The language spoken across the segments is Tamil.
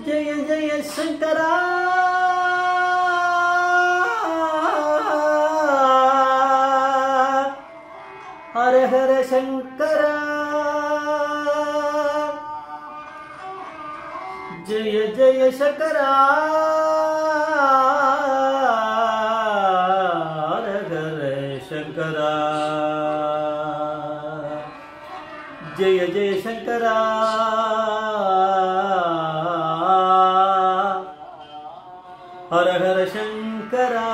ஜெய ஜெய சங்கரா ஹர ஹர சங்கரா ஜெய ஜெய சங்கரா ஹர ஹர சங்கரா ஜெய ஜெய சங்கரா ஹர ஹர சங்கரா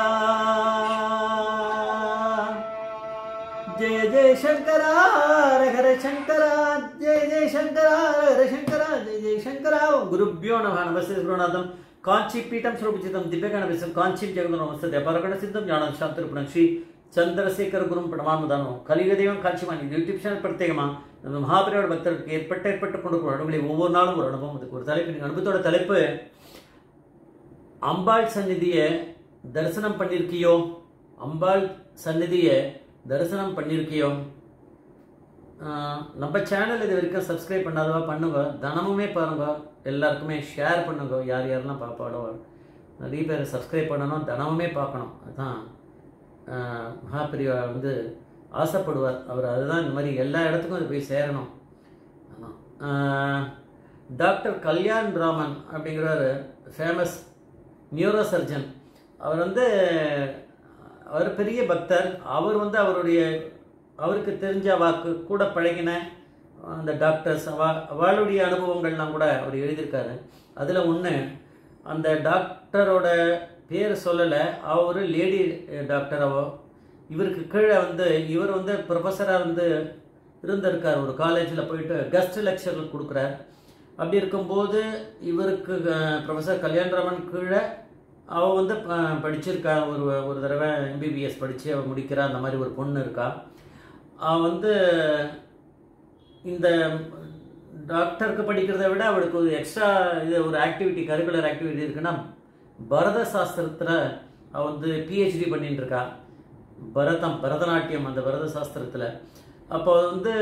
ஜெய ஜெய சங்கரா ஹர ஹர சங்கரா ஜெய ஜெய சங்கரா ஹர ஹர சங்கரா ஜெய ஜெய சங்கரா குருப்பியோ நம நமஸ்தே குருநாதம் காஞ்சி பீட்டம் சுரூபிச்சிதம் திவ்யகணபிசம் காஞ்சி ஜெகதம் நமஸ்தே பரகண சித்தம் ஞானம் சாஸ்திரப்படம் ஸ்ரீ சந்திரசேகர குரும் பிரணமாமுதானம் கலிக தெய்வம் காட்சிமான் இந்த யூடியூப் சேனல் பிரத்யேகமா நம்ம மகாபரியோட பக்தர்களுக்கு ஏற்பட்ட ஏற்பட்டு கொண்டு அனுபவங்களை ஒவ்வொரு நாளும் ஒரு அனுபவம் அதுக்கு ஒரு தலைப்பு நீங்க அனுபவத்தோட தலைப்பு அம்பாள் சந்நிதியை தரிசனம் பண்ணிருக்கியோ அம்பாள் சந்நிதியை தரிசனம் பண்ணிருக்கியோ ஆஹ் நம்ம சேனல் இது வரைக்கும் சப்ஸ்கிரைப் பண்ணாதவா பண்ணுங்க தினமுமே பாருங்க எல்லாருக்குமே ஷேர் பண்ணுங்க யார் யாரெல்லாம் பார்ப்பாடோ நிறைய பேர் சப்ஸ்கிரைப் பண்ணணும் தினமுமே பார்க்கணும் அதுதான் ஆஹ் மகாபிரிவா வந்து ஆசைப்படுவார் அவர் அதுதான் இந்த மாதிரி எல்லா இடத்துக்கும் அது போய் சேரணும் ஆமாம். ஆஹ் டாக்டர் கல்யாண் ராமன் அப்படிங்கிறவர் ஃபேமஸ் நியூரோ சர்ஜன் அவர் வந்து அவர் பெரிய பக்தர் அவர் வந்து அவருடைய அவருக்கு தெரிஞ்ச வாக்கு கூட பழகின அந்த டாக்டர்ஸ் அவ அவளுடைய அனுபவங்கள்லாம் கூட அவர் எழுதியிருக்காரு அதில் ஒன்று அந்த டாக்டரோட பேர் சொல்லலை அவர் லேடி டாக்டர் அவ இவருக்கு கீழே வந்து இவர் வந்து ப்ரொஃபஸராக வந்து இருந்திருக்கார் ஒரு காலேஜில் போயிட்டு கெஸ்ட் லெக்சர் கொடுக்குறார் அப்படி இருக்கும்போது இவருக்கு ப்ரொஃபஸர் கல்யாணராமன் கீழே அவள் வந்து ப- படிச்சிருக்கா ஒரு ஒரு தடவை எம்பிபிஎஸ் படித்து அவள் முடிக்கிறா அந்த மாதிரி ஒரு பொண்ணு இருக்கா அவள் வந்து இந்த டாக்டருக்கு படிக்கிறதை விட அவளுக்கு ஒரு எக்ஸ்ட்ரா இது ஒரு ஆக்டிவிட்டி கரிக்குலர் ஆக்டிவிட்டி இருக்குன்னா பரத சாஸ்திரத்தில் அவள் வந்து பிஹெச்டி பண்ணிட்டு இருக்கா பரதம் பரதநாட்டியம் அந்த பரத சாஸ்திரத்தில் அப்போ வந்து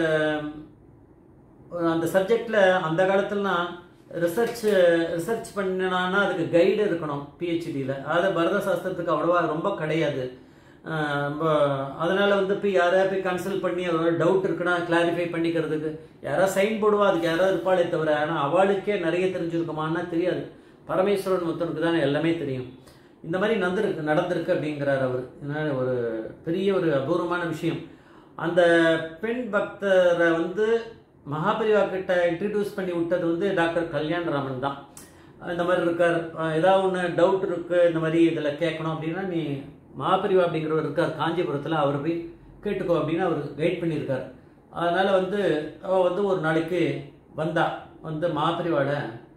அந்த சப்ஜெக்டில் அந்த காலத்துலலாம் ரிசர்ச் ரிசர்ச் பண்ணினான்னா அதுக்கு கைடு இருக்கணும் பிஹெச்டியில் அது பரத சாஸ்திரத்துக்கு அவ்வளோவா ரொம்ப கிடையாது ஆஹ் ரொம்ப அதனால வந்து போய் யாராவது போய் கன்சல்ட் பண்ணி ஒரு டவுட் இருக்குன்னா கிளாரிஃபை பண்ணிக்கிறதுக்கு யாராவது சைன் போடுவா அதுக்கு யாராவது இருப்பாளே தவிர ஆனால் அவளுக்கே நிறைய தெரிஞ்சிருக்குமான்னா தெரியாது பரமேஸ்வரன் ஒருத்தனுக்கு தானே எல்லாமே தெரியும் இந்த மாதிரி நடந்திருக்கு நடந்திருக்கு அப்படிங்கிறார் அவர் இதனால ஒரு பெரிய ஒரு அபூர்வமான விஷயம் அந்த பெண் பக்தரை வந்து மகாபரிவா கிட்ட இன்ட்ரடியூஸ் பண்ணி விட்டது வந்து டாக்டர் கல்யாண் ராமன் தான் இந்த மாதிரி இருக்கார் அஹ் ஏதாவது ஒன்று டவுட் இருக்கு இந்த மாதிரி இதில் கேட்கணும் அப்படின்னா நீ மகாபரிவா அப்படிங்கிறவர் இருக்கார் காஞ்சிபுரத்தில் அவர் போய் கேட்டுக்கோ அப்படின்னு அவர் கைட் பண்ணியிருக்கார் அதனால வந்து அவ வந்து ஒரு நாளைக்கு வந்தா வந்து மகாபரிவாட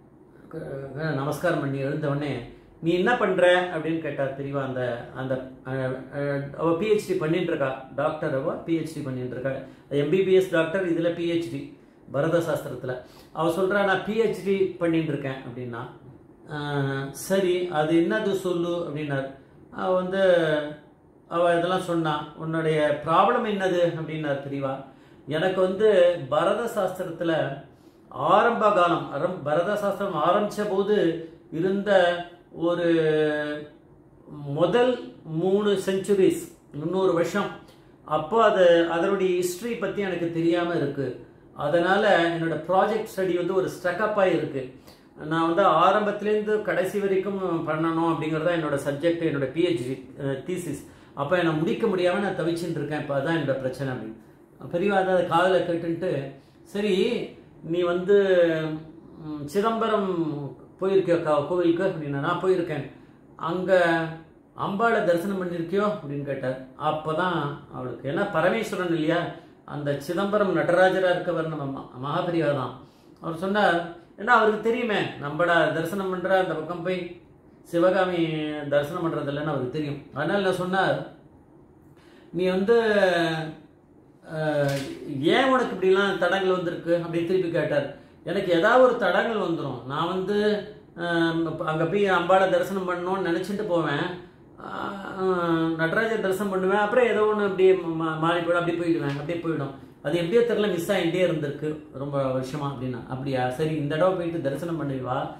க- நமஸ்காரம் பண்ணி எழுந்த உடனே நீ என்ன பண்ற அப்படின்னு கேட்டார் தெரியவா அந்த அந்த அஹ், அஹ், அவ பிஹெச்டி பண்ணிட்டு இருக்கா டாக்டர் அவ பிஹெச்டி பண்ணிட்டு இருக்கா எம்பிபிஎஸ் டாக்டர் இதுல பிஹெச்டி பரத சாஸ்திரத்துல அவ சொல்றா நான் பிஹெச்டி பண்ணிட்டு இருக்கேன் அப்படின்னா அஹ், சரி அது என்னது சொல்லு அப்படின்னார் அவ வந்து அவ இதெல்லாம் சொன்னா உன்னுடைய ப்ராப்ளம் என்னது அப்படின்னார் தெரியவா எனக்கு வந்து பரத சாஸ்திரத்துல ஆரம்ப காலம் அரம்- பரத சாஸ்திரம் ஆரம்பிச்ச போது இருந்த ஒரு முதல் மூணு செஞ்சுரிஸ் முந்நூறு வருஷம் அப்போ அது அதனுடைய ஹிஸ்டரி பற்றி எனக்கு தெரியாமல் இருக்கு அதனால என்னோட ப்ராஜெக்ட் ஸ்டடி வந்து ஒரு ஸ்ட்ரக்அப் இருக்கு நான் வந்து ஆரம்பத்துலேருந்து கடைசி வரைக்கும் பண்ணணும் அப்படிங்கிறது தான் என்னோட சப்ஜெக்ட் என்னோட பிஹெச்டி தீசிஸ் அப்போ என்னை முடிக்க முடியாமல் நான் தவிச்சுட்டு இருக்கேன் இப்போ அதான் என்னோட பிரச்சனை அப்படின்னு பெரியவா அதை காதில் கேட்டுன்ட்டு சரி நீ வந்து ம், சிதம்பரம் போயிருக்கியோ கா- கோவிலுக்கு அப்படின்னா நான் போயிருக்கேன் அங்கே அம்பாளை தரிசனம் பண்ணியிருக்கியோ அப்படின்னு கேட்டார் அப்போ தான் அவளுக்கு ஏன்னா பரமேஸ்வரன் இல்லையா அந்த சிதம்பரம் நடராஜராக இருக்கவர் நம்ம ம- மகாபெரிவா தான் அவர் சொன்னார் ஏன்னா அவருக்கு தெரியுமே நம்மள தரிசனம் பண்ணுற அந்த பக்கம் போய் சிவகாமி தரிசனம் பண்ணுறது இல்லைன்னு அவருக்கு தெரியும் அதனால நான் சொன்னார் நீ வந்து அஹ், ஏன் உனக்கு இப்படிலாம் தடங்கள் வந்திருக்கு அப்படின்னு திருப்பி கேட்டார் எனக்கு ஏதாவது ஒரு தடங்கள் வந்துடும் நான் வந்து அங்கே போய் அம்பாளை தரிசனம் பண்ணணும்னு நினச்சிட்டு போவேன் அஹ், நடராஜர் தரிசனம் பண்ணுவேன் அப்புறம் ஏதோ ஒன்று அப்படியே மா- மாறி போயிடும் அப்படியே போயிடுவேன் அப்படியே போயிடும் அது எப்படியோ தெரியல மிஸ் ஆகிட்டே இருந்திருக்கு ரொம்ப வருஷமா அப்படின்னா அப்படியா சரி இந்த தடவை போயிட்டு தரிசனம் பண்ணி வா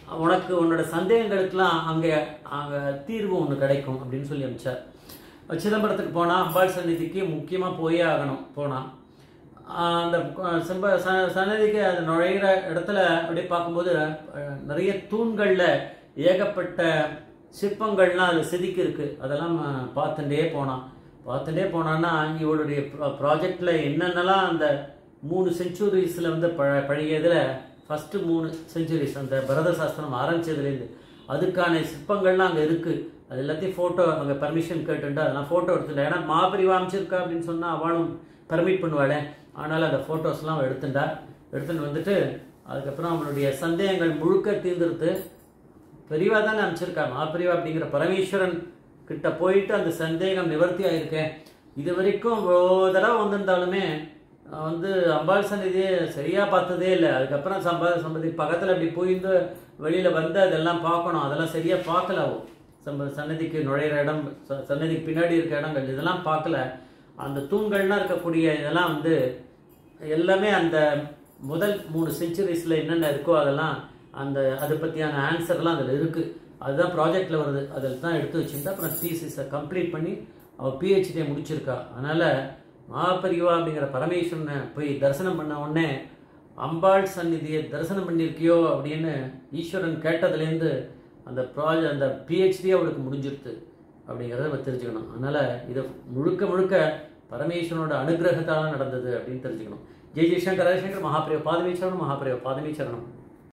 உனக்கு உன்னோட சந்தேகங்களுக்கெல்லாம் அங்கே அங்கே தீர்வு ஒன்று கிடைக்கும் அப்படின்னு சொல்லி அனுப்பிச்சார் சிதம்பரத்துக்கு போனால் அம்பாள் சந்நிதிக்கு முக்கியமாக போயே ஆகணும் போனால் அந்த செம்ப ச- சன்னதிக்கு அது நுழையிற இடத்துல அப்படியே பார்க்கும்போது அஹ், நிறைய தூண்களில் ஏகப்பட்ட சிற்பங்கள்லாம் அது செதுக்கி இருக்கு அதெல்லாம் அஹ், பார்த்துட்டே போனான் பார்த்துட்டே போனான்னா இவளுடைய ப்ராஜெக்டில் என்னென்னலாம் அந்த மூணு செஞ்சுரிஸில் வந்து ப பழையதில் ஃபஸ்ட்டு மூணு செஞ்சுரிஸ் அந்த பரத சாஸ்திரம் ஆரம்பிச்சதுலேருந்து அதுக்கான சிற்பங்கள்லாம் அங்கே இருக்குது அது எல்லாத்தையும் ஃபோட்டோ அங்கே பர்மிஷன் கேட்டுட்டு அதெல்லாம் ஃபோட்டோ எடுத்துட்டேன் ஏன்னா மாபிரிவா அமைச்சிருக்கா அப்படின்னு சொன்னால் அவளும் பர்மிட் பண்ணுவாளே ஆனால் அந்த ஃபோட்டோஸ்லாம் அவள் எடுத்துட்டா எடுத்துட்டு வந்துட்டு அதுக்கப்புறம் அவளுடைய சந்தேகங்கள் முழுக்க தீர்ந்துருத்து பெரியவா தானே அனுப்பிச்சிருக்கா மாப்பிரிவா அப்படிங்கிற பரமேஸ்வரன் கிட்ட போயிட்டு அந்த சந்தேகம் நிவர்த்தி ஆயிருக்கேன் இது வரைக்கும் ஒரு தடவை வந்திருந்தாலுமே நான் வந்து அம்பாள் சந்நிதியை சரியா பார்த்ததே இல்லை அதுக்கப்புறம் சம்பா சம்பதி பக்கத்தில் அப்படி போயிருந்து வெளியில வந்து அதெல்லாம் பார்க்கணும் அதெல்லாம் சரியா பார்க்கல அவ சம்ப சன்னதிக்கு நுழையிற இடம் ச- சன்னதிக்கு பின்னாடி இருக்க இடங்கள் இதெல்லாம் பார்க்கல அந்த தூண்கள்லாம் இருக்கக்கூடிய இதெல்லாம் வந்து எல்லாமே அந்த முதல் மூணு செஞ்சுரிஸில் என்னென்ன இருக்கோ அதெல்லாம் அந்த அதை பற்றியான ஆன்சர்லாம் அதில் இருக்குது அதுதான் ப்ராஜெக்டில் வருது அதில் தான் எடுத்து வச்சுட்டு அப்புறம் தீசிஸை கம்ப்ளீட் பண்ணி அவள் பிஹெச்டியை முடிச்சிருக்கா அதனால் மகாபரிவா அப்படிங்கிற பரமேஸ்வரனை போய் தரிசனம் பண்ண உடனே அம்பாள் சந்நிதியை தரிசனம் பண்ணியிருக்கியோ அப்படின்னு ஈஸ்வரன் கேட்டதுலேருந்து அந்த ப்ராஜெக்ட் அந்த பிஹெச்டி அவளுக்கு முடிஞ்சிருது அப்படிங்கிறத நம்ம தெரிஞ்சுக்கணும் அதனால் இது முழுக்க முழுக்க பரமேஸ்வரனோட அனுகிரகத்தால் நடந்தது அப்படின்னு தெரிஞ்சுக்கணும் ஜெய் ஜெய்சங்கர் ஹரிசங்கர் மகாபிரேவ பாதமீச்சரணம் மகாபிரேவ பாதமீச்சரணம்